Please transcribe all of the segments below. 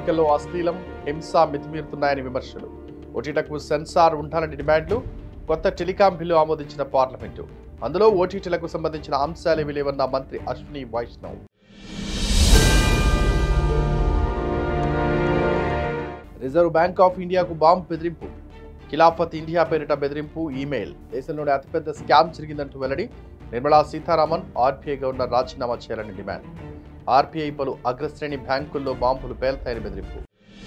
ఎన్నికల్లో అశ్లీలం హింస మితిమీరుతున్నాయని విమర్శలు ఓటీటీలకు సెన్సార్ ఉండాలని డిమాండ్లు కొత్త టెలికాం బిల్లు ఆమోదించిన పార్లమెంటు అందులో ఓటీటీలకు సంబంధించిన అంశాలేవి లేవన్న మంత్రి Ashwini Vaishnaw reserve bank of ఇండియాకు బాంబ్ బెదిరింపు ఖిలాఫత్ ఇండియా పేరిట బెదిరింపు ఈమెయిల్ దేశంలోనే అతిపెద్ద స్కామ్ జరిగిందంటూ వెల్లడి నిర్మలా సీతారామన్ ఆర్బీఐ గవర్నర్ రాజీనామా చేయాలని డిమాండ్ ఆర్బీఐ పలు అగ్రశ్రేణి బ్యాంకుల్లో బాంబులు పేల్తాయని బెదిరింపు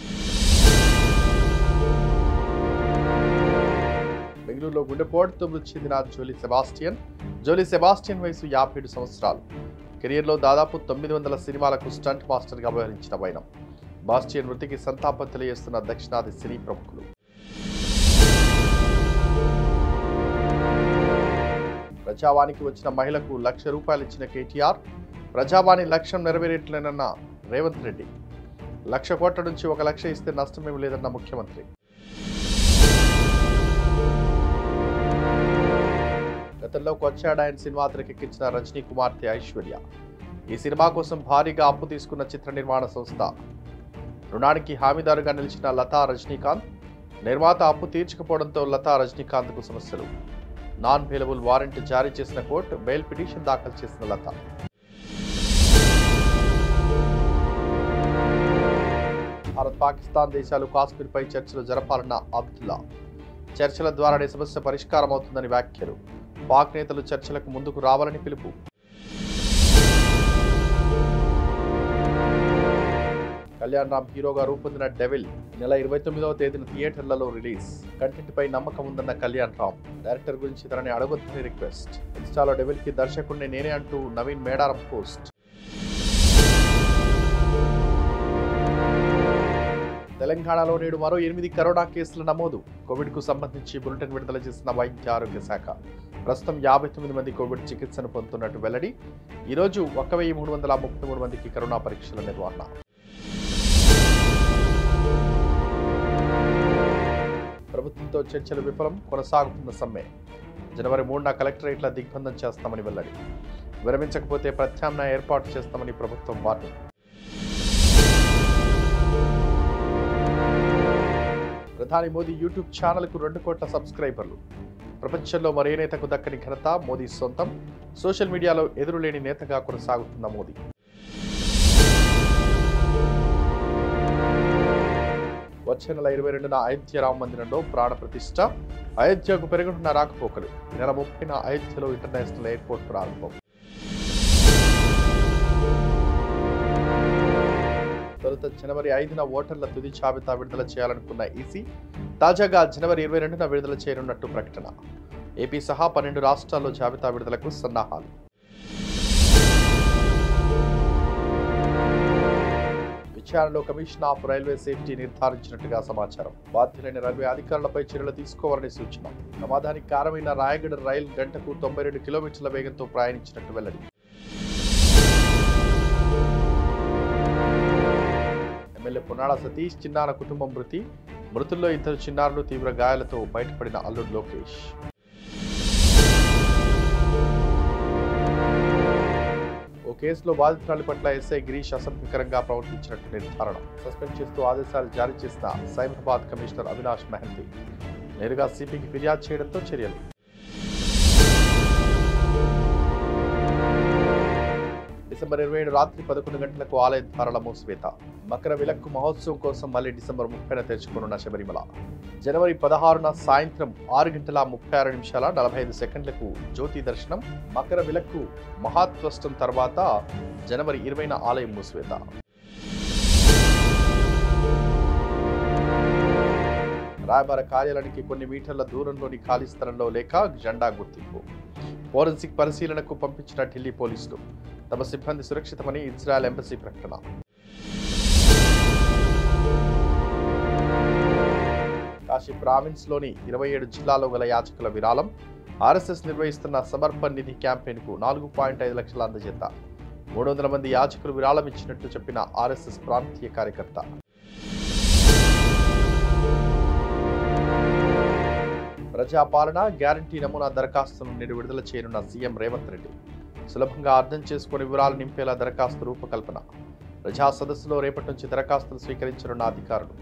బెంగళూరులో గుండెపోటుతో మృతి చెందిన జోలీ సెబాస్టియన్ జోలీ సెబాస్టియన్ వయసు యాభై ఏడు సంవత్సరాలు కెరియర్లో దాదాపు తొమ్మిది వందల సినిమాలకు స్టంట్ మాస్టర్గా వ్యవహరించిన వైనం బాస్టియన్ మృతికి సంతాపం తెలియజేస్తున్న దక్షిణాది సినీ ప్రముఖులు ప్రజావానికి వచ్చిన మహిళకు లక్ష రూపాయలు ఇచ్చిన కేటీఆర్ ప్రజావాణి లక్ష్యం నెరవేరేట్లేనన్న రేవంత్ రెడ్డి లక్ష కోట్ల నుంచి ఒక లక్ష ఇస్తే నష్టమేమి లేదన్న ముఖ్యమంత్రి గతంలో కొచ్చాడు ఆయన సినిమా తెరకెక్కించిన రజనీ కుమార్తె ఐశ్వర్య ఈ సినిమా కోసం భారీగా అప్పు తీసుకున్న చిత్ర నిర్మాణ సంస్థ రుణానికి హామీదారుగా నిలిచిన లతా రజనీకాంత్ నిర్మాత అప్పు తీర్చకపోవడంతో లతా రజనీకాంత్కు సమస్యలు నాన్ బెయిలబుల్ వారెంట్ జారీ చేసిన కోర్టు బెయిల్ పిటిషన్ దాఖలు చేసిన లత భారత్ పాకిస్తాన్ దేశాలు కాశ్మీర్పై చర్చలు జరపాలన్న అబ్దుల్లా చర్చల ద్వారానే సమస్య పరిష్కారం అవుతుందని వ్యాఖ్యలు పాక్ నేతలు చర్చలకు ముందుకు రావాలని పిలుపు కళ్యాణ్ రామ్ హీరోగా రూపొందిన డెవిల్ ఈ నెల ఇరవై తొమ్మిదవ తేదీన థియేటర్లలో రిలీజ్ కంటెంట్ పై నమ్మకం ఉందన్న కళ్యాణ్ రామ్ డైరెక్టర్ గురించి తనని అడగొద్దని రిక్వెస్ట్ ఇన్స్టాలో డెవిల్ కి దర్శకుడిని నేనే అంటూ నవీన్ మేడారం పోస్ట్ తెలంగాణలో నేడు మరో ఎనిమిది కరోనా కేసుల నమోదు కోవిడ్ కు సంబంధించి బులెటిన్ విడుదల చేసిన వైద్య ఆరోగ్య శాఖ ప్రస్తుతం యాభై తొమ్మిది మంది కోవిడ్ చికిత్సను పొందుతున్నట్టు వెల్లడి ఈరోజు ఒక వెయ్యి మూడు వందల ముప్పై మూడు మందికి కరోనా పరీక్షల నిర్వహణ ప్రభుత్వంతో చర్చలు విఫలం కొనసాగుతున్న సమ్మె జనవరి మూడున కలెక్టరేట్ల దిగ్బంధం చేస్తామని వెల్లడి విరమించకపోతే ప్రత్యామ్నాయ ఏర్పాటు చేస్తామని ప్రభుత్వం వార్నింగ్ ప్రధాని మోదీ యూట్యూబ్ ఛానల్కు రెండు కోట్ల సబ్స్క్రైబర్లు ప్రపంచంలో మరే నేతకు దక్కని ఘనత మోదీ సొంతం సోషల్ మీడియాలో ఎదురులేని నేతగా కొనసాగుతున్న మోదీ వచ్చే నెల ఇరవై రెండున అయోధ్య రామ మందిరంలో ప్రాణ ప్రతిష్ట అయోధ్యకు పెరుగుతున్న రాకపోకలు ఈ నెల ముప్పైన అయోధ్యలో ఇంటర్నేషనల్ ఎయిర్పోర్ట్ ప్రారంభం తొలుత జనవరి ఐదున ఓటర్ల తుది జాబితా విడుదల చేయాలనుకున్న ఈసీ తాజాగా జనవరి ఇరవై రెండున విడుదల చేయనున్నట్టు ప్రకటన ఏపీ సహా పన్నెండు రాష్ట్రాల్లో జాబితా విడుదలకు సన్నాహాలు విచారణలో కమిషన్ ఆఫ్ రైల్వే సేఫ్టీ నిర్ధారించినట్టుగా సమాచారం బాధ్యులైన రైల్వే అధికారులపై చర్యలు తీసుకోవాలని సూచన ప్రమాదానికి కారణమైన రాయగడ రైలు గంటకు తొంభై రెండు కిలోమీటర్ల వేగంతో ప్రయాణించినట్టు వెల్లడి ఎమ్మెల్యే పొన్నాడ సతీష్ చిన్నార కుటుంబం మృతి మృతుల్లో ఇద్దరు చిన్నారులు తీవ్ర గాయాలతో బయటపడిన అల్లుడు లోకేష్ ఓ కేసులో బాధితురాలి పట్ల ఎస్ఐ గిరీష్ అసభ్యకరంగా ప్రవర్తించినట్టు నిర్ధారణ సస్పెండ్ చేస్తూ ఆదేశాలు జారీ చేసిన సైబరాబాద్ కమిషనర్ అవినాష్ మెహంతి నేరుగా సిపికి ఫిర్యాదు చేయడంతో చర్యలు డిసెంబర్ ఇరవై ఏడు రాత్రి పదకొండు గంటలకు ఆలయ ద్వారాల మూసివేత మకర విలక్కు మహోత్సవం కోసం మళ్ళీ డిసెంబర్ ముప్పైన తెరుచుకోనున్న శబరిమల జనవరి పదహారున సాయంత్రం ఆరు గంటల ముప్పై ఆరు నిమిషాల నలభై ఐదు సెకండ్లకు జ్యోతి దర్శనం మకర విలక్కు మహాత్వష్టం తర్వాత జనవరి ఇరవైన ఆలయం మూసివేత రాయబార కార్యాలయానికి కొన్ని మీటర్ల దూరంలోని ఖాళీ స్థలంలో లేక జెండా గుర్తింపు ఫోరెన్సిక్ పరిశీలనకు పంపించిన ఢిల్లీ పోలీసులు తమ సిబ్బంది సురక్షితమని ఇజ్రాయెల్ ఎంబసీ ప్రకటన కాశీ ప్రావిన్స్లోని ఇరవై ఏడు జిల్లాలో గల యాచకుల విరాళం ఆర్ఎస్ఎస్ నిర్వహిస్తున్న సమర్పణ్ నిధి క్యాంపెయిన్కు నాలుగు పాయింట్ ఐదు లక్షల అందజేత మూడు వందల మంది యాచకులు విరాళం ఇచ్చినట్టు చెప్పిన ఆర్ఎస్ఎస్ ప్రాంతీయ కార్యకర్త ప్రజాపాలన గ్యారంటీ నమూనా దరఖాస్తును నేడు విడుదల చేయనున్న సీఎం రేవంత్ రెడ్డి సులభంగా అర్థం చేసుకుని వివరాలు నింపేలా దరఖాస్తు రూపకల్పన ప్రజా సదస్సులో రేపటి నుంచి దరఖాస్తులు స్వీకరించనున్న అధికారులు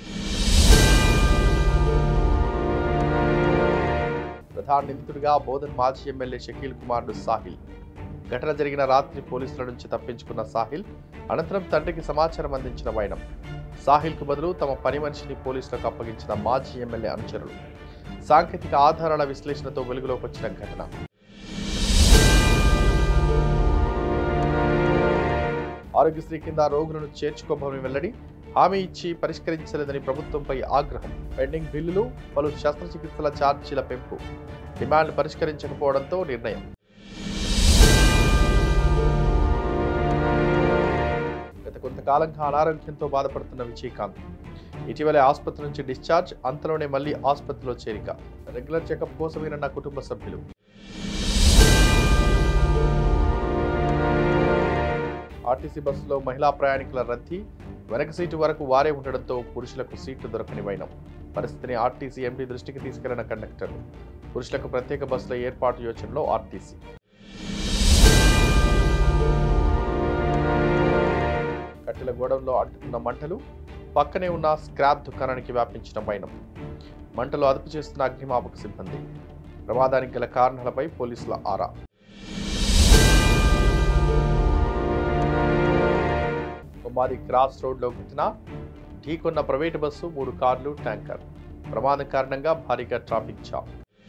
ప్రధాన నిందితుడిగా బోధన్ మాజీ ఎమ్మెల్యే షకీల్ కుమారుడు సాహిల్ ఘటన జరిగిన రాత్రి పోలీసుల నుంచి తప్పించుకున్న సాహిల్ అనంతరం తండ్రికి సమాచారం అందించిన వైనం సాహిల్కు బదులు తమ పని మనిషిని పోలీసులకు అప్పగించిన మాజీ ఎమ్మెల్యే అనుచరులు సాంకేతిక ఆధారాల విశ్లేషణతో వెలుగులోకి వచ్చిన ఘటన ఆరోగ్యశ్రీ కింద రోగులను చేర్చుకోబోమని వెల్లడి హామీ ఇచ్చి పరిష్కరించలేదని ప్రభుత్వంపై ఆగ్రహం పెండింగ్ బిల్లులు పలు శస్త్రచికిత్సల ఛార్జీల పెంపు డిమాండ్ పరిష్కరించకపోవడంతో నిర్ణయం గత కొంతకాలంగా అనారోగ్యంతో బాధపడుతున్న విజయకాంత్ ఇటీవలే ఆసుపత్రి నుంచి డిశ్చార్జ్ అంతలోనే మళ్ళీ ఆసుపత్రిలో చేరిక రెగ్యులర్ చెకప్ కోసమైన నా కుటుంబ సభ్యులు ఆర్టీసీ బస్సులో మహిళా ప్రయాణికుల రద్దీ వెనక సీటు వరకు వారే ఉండడంతో పురుషులకు సీట్లు దొరకని వైనం పరిస్థితిని ఆర్టీసీ ఎంపీ దృష్టికి తీసుకెళ్లిన కండక్టర్లు పురుషులకు ప్రత్యేక బస్సుల ఏర్పాటు యోచనలో ఆర్టీసీ కట్టెల గోడంలో అంటుకున్న మంటలు పక్కనే ఉన్న స్క్రాప్ దుకాణానికి వ్యాపించిన వైనం మంటలు అదుపు చేస్తున్న అగ్నిమాపక సిబ్బంది ప్రమాదానికి గల కారణాలపై పోలీసుల ఆరా కుమారి క్రాస్ రోడ్లో ఘటన ఢీకొన్న ప్రైవేటు బస్సు మూడు కార్లు ట్యాంకర్ ప్రమాదం కారణంగా భారీగా ట్రాఫిక్ జామ్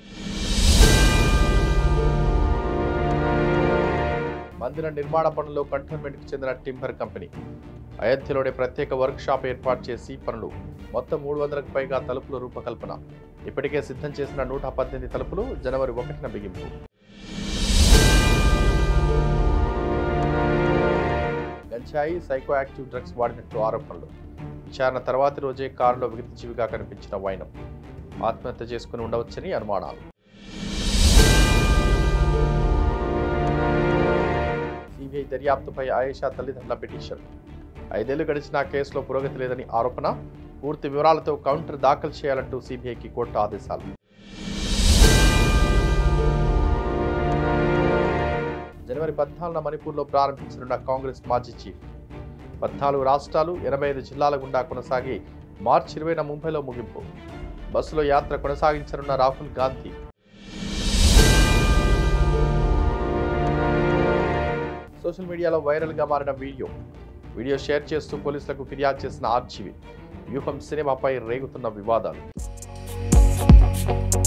మందిర నిర్మాణ పనుల్లో కంటోన్మెంట్కి చెందిన టింబర్ కంపెనీ అయోధ్యలోనే ప్రత్యేక వర్క్ షాప్ ఏర్పాటు చేసి పనులు మొత్తం మూడు వందలకు పైగా తలుపుల రూపకల్పన ఇప్పటికే సిద్ధం చేసిన నూట పద్దెనిమిది తలుపులు జనవరి ఒకటిన బిగింపు గంజాయి సైకో యాక్టివ్ డ్రగ్స్ వాడినట్టు ఆరోపణలు విచారణ తర్వాతి రోజే కారులో విగతజీవిగా కనిపించిన వైనం ఆత్మహత్య చేసుకుని ఉండవచ్చని అనుమానాలు సిబిఐ దర్యాప్తుపై ఆయేషా తల్లిదండ్రుల పిటిషన్ ఐదేళ్లు గడిచిన కేసులో పురోగతి లేదని ఆరోపణ పూర్తి వివరాలతో కౌంటర్ దాఖలు చేయాలంటూ సిబిఐకి కోర్టు ఆదేశాలు జనవరి పద్నాలుగున మణిపూర్లో ప్రారంభించనున్న కాంగ్రెస్ మాజీ చీఫ్ పద్నాలుగు రాష్ట్రాలు ఎనభై ఐదు జిల్లాల గుండా కొనసాగి మార్చి ఇరవైన ముంబైలో ముగింపు బస్సులో యాత్ర కొనసాగించనున్న రాహుల్ గాంధీ సోషల్ మీడియాలో వైరల్గా మారిన వీడియో వీడియో షేర్ చేస్తూ పోలీసులకు ఫిర్యాదు చేసిన ఆర్జీవి వ్యూహం సినిమాపై రేగుతున్న వివాదాలు